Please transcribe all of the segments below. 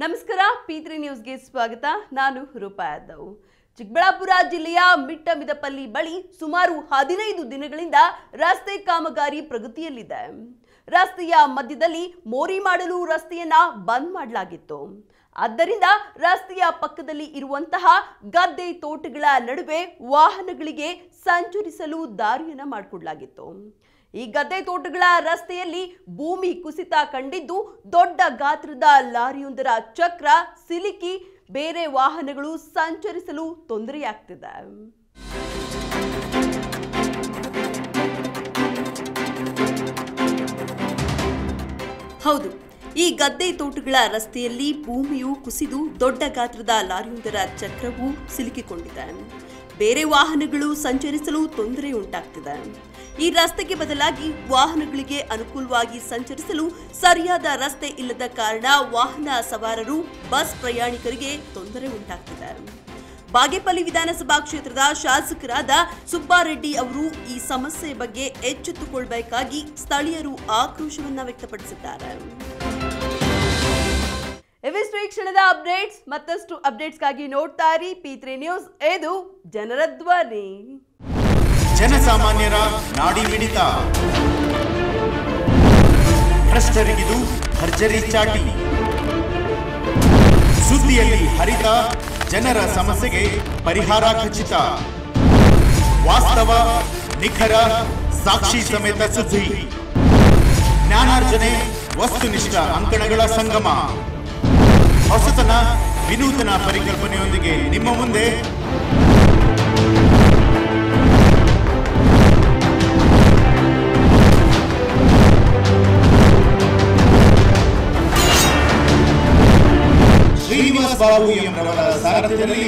ನಮಸ್ಕಾರ ಪಿ3 ನ್ಯೂಸ್ಗೆ ಸ್ವಾಗತ ನಾನು ರೂಪಾ ಯಾದವ್ ಚಿಕ್ಕಬಳ್ಳಾಪುರ ಜಿಲ್ಲೆಯ ಮಿಟ್ಟಮಿದಪಲ್ಲಿ ಬಳಿ ಸುಮಾರು ಹದಿನೈದು ದಿನಗಳಿಂದ ರಸ್ತೆ ಕಾಮಗಾರಿ ಪ್ರಗತಿಯಲ್ಲಿದೆ ರಸ್ತೆಯ ಮಧ್ಯದಲ್ಲಿ ಮೋರಿ ಮಾಡಲು ರಸ್ತೆಯನ್ನ ಬಂದ್ ಮಾಡಲಾಗಿತ್ತು ಆದ್ದರಿಂದ ರಸ್ತೆಯ ಪಕ್ಕದಲ್ಲಿ ಇರುವಂತಹ ಗದ್ದೆ ತೋಟಗಳ ನಡುವೆ ವಾಹನಗಳಿಗೆ ಸಂಚರಿಸಲು ದಾರಿಯನ್ನ ಮಾಡಿಕೊಡ್ಲಾಗಿತ್ತು ಈ ಗದ್ದೆ ತೋಟಗಳ ರಸ್ತೆಯಲ್ಲಿ ಭೂಮಿ ಕುಸಿತ ಕಂಡಿದ್ದು ದೊಡ್ಡ ಗಾತ್ರದ ಲಾರಿಯೊಂದರ ಚಕ್ರ ಸಿಲುಕಿ ಬೇರೆ ವಾಹನಗಳು ಸಂಚರಿಸಲು ತೊಂದರೆಯಾಗ್ತಿದೆ ಹೌದು ಈ ಗದ್ದೆ ತೋಟಗಳ ರಸ್ತೆಯಲ್ಲಿ ಭೂಮಿಯು ಕುಸಿದು ದೊಡ್ಡ ಗಾತ್ರದ ಲಾರಿಯೊಂದರ ಚಕ್ರವು ಸಿಲುಕಿಕೊಂಡಿದೆ ಬೇರೆ ವಾಹನಗಳು ಸಂಚರಿಸಲು ತೊಂದರೆ ಉಂಟಾಗ್ತಿದೆ ಈ ರಸ್ತೆಗೆ ಬದಲಾಗಿ ವಾಹನಗಳಿಗೆ ಅನುಕೂಲವಾಗಿ ಸಂಚರಿಸಲು ಸರಿಯಾದ ರಸ್ತೆ ಇಲ್ಲದ ಕಾರಣ ವಾಹನ ಸವಾರರು ಬಸ್ ಪ್ರಯಾಣಿಕರಿಗೆ ತೊಂದರೆ ಉಂಟಾಗ್ತಿದೆ ಬಾಗೇಪಲ್ಲಿ ವಿಧಾನಸಭಾ ಕ್ಷೇತ್ರದ ಶಾಸಕರಾದ ಸುಬ್ಬಾರೆಡ್ಡಿ ಅವರು ಈ ಸಮಸ್ಯೆ ಬಗ್ಗೆ ಎಚ್ಚೆತ್ತುಕೊಳ್ಬೇಕಾಗಿ ಸ್ಥಳೀಯರು ಆಕ್ರೋಶವನ್ನ ವ್ಯಕ್ತಪಡಿಸಿದ್ದಾರೆ ಇವಿಷ್ಟು ಈ ಕ್ಷಣದ ಅಪ್ಡೇಟ್ಸ್ ಮತ್ತಷ್ಟು ಅಪ್ಡೇಟ್ಸ್ಗಾಗಿ ನೋಡ್ತಾ ಇರಿ ಪಿ ತ್ರೀ ನ್ಯೂಸ್ ಇದು ಜನರ ಧ್ವನಿ ಜನಸಾಮಾನ್ಯರ ನಾಡಿ ಮಿಡಿತ ಭ್ರಷ್ಟರಿಗಿದು ಭರ್ಜರಿ ಚಾಟಿ ಸುದ್ದಿಯಲ್ಲಿ ಹರಿತ ಜನರ ಸಮಸ್ಯೆಗೆ ಪರಿಹಾರ ಖಚಿತ ವಾಸ್ತವ ನಿಖರ ಸಾಕ್ಷಿ ಸಮೇತ ಸುದ್ದಿ ಜ್ಞಾನಾರ್ಜನೆ ವಸ್ತುನಿಷ್ಠ ಅಂಕಣಗಳ ಸಂಗಮ ಹೊಸತನ ವಿನೂತನ ಪರಿಕಲ್ಪನೆಯೊಂದಿಗೆ ನಿಮ್ಮ ಮುಂದೆ ಶ್ರೀನಿವಾಸ್ ಬಾಬು ಎಂಬರವರ ಸಾರಥ್ಯದಲ್ಲಿ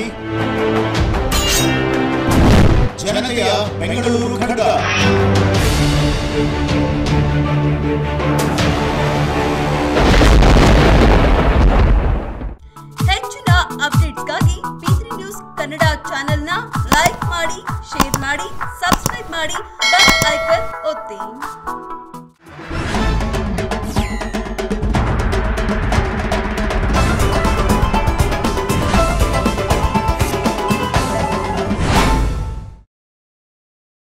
ಜನತೆಯ ಬೆಂಗಳೂರು ಘಟಕ